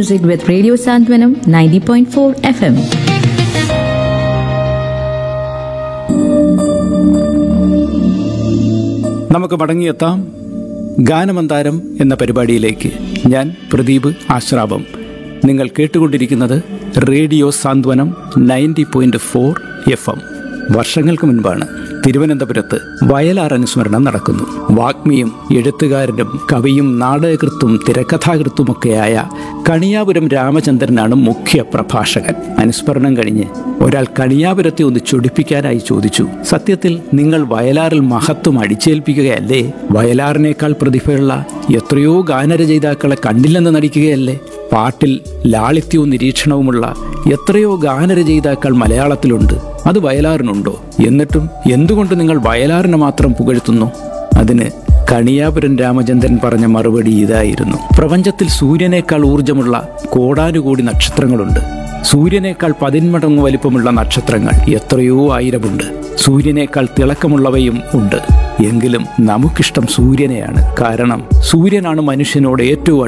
music with Radio Santwanam 90.4 FM. നമുക്ക് മടങ്ങിയെത്താം ഗാനമന്താരം എന്ന പരിപാടിയിലേക്ക് ഞാൻ പ്രദീപ് ആശ്രാപം നിങ്ങൾ കേട്ടുകൊണ്ടിരിക്കുന്നത് radio Santhwanam ninety point four F M വർഷങ്ങൾക്ക് മുൻപാണ് തിരുവനന്തപുരത്ത് വയലാർ അനുസ്മരണം നടക്കുന്നു വാഗ്മിയും എഴുത്തുകാരനും കവിയും നാടകകൃത്തും തിരക്കഥാകൃത്തുമൊക്കെയായ കണിയാപുരം രാമചന്ദ്രനാണ് മുഖ്യ പ്രഭാഷകൻ അനുസ്മരണം കഴിഞ്ഞ് ഒരാൾ കണിയാപുരത്തെ ഒന്ന് ചൊടിപ്പിക്കാനായി ചോദിച്ചു സത്യത്തിൽ നിങ്ങൾ വയലാറിൽ മഹത്വം അടിച്ചേൽപ്പിക്കുകയല്ലേ വയലാറിനേക്കാൾ പ്രതിഭയുള്ള എത്രയോ ഗാനരചയിതാക്കളെ കണ്ടില്ലെന്ന് നടിക്കുകയല്ലേ പാട്ടിൽ ലാളിത്യവും നിരീക്ഷണവുമുള്ള എത്രയോ ഗാനരചയിതാക്കൾ മലയാളത്തിലുണ്ട് അത് വയലാറിനുണ്ടോ എന്നിട്ടും എന്തുകൊണ്ട് നിങ്ങൾ വയലാറിനെ മാത്രം പുകഴ്ത്തുന്നു അതിന് കണിയാപുരൻ രാമചന്ദ്രൻ പറഞ്ഞ മറുപടി ഇതായിരുന്നു പ്രപഞ്ചത്തിൽ സൂര്യനേക്കാൾ ഊർജമുള്ള കോടാനുകോടി നക്ഷത്രങ്ങളുണ്ട് സൂര്യനേക്കാൾ പതിന്മടങ്ങ് വലിപ്പമുള്ള നക്ഷത്രങ്ങൾ എത്രയോ ആയിരമുണ്ട് സൂര്യനേക്കാൾ തിളക്കമുള്ളവയും ഉണ്ട് എങ്കിലും നമുക്കിഷ്ടം സൂര്യനെയാണ് കാരണം സൂര്യനാണ് മനുഷ്യനോട് ഏറ്റവും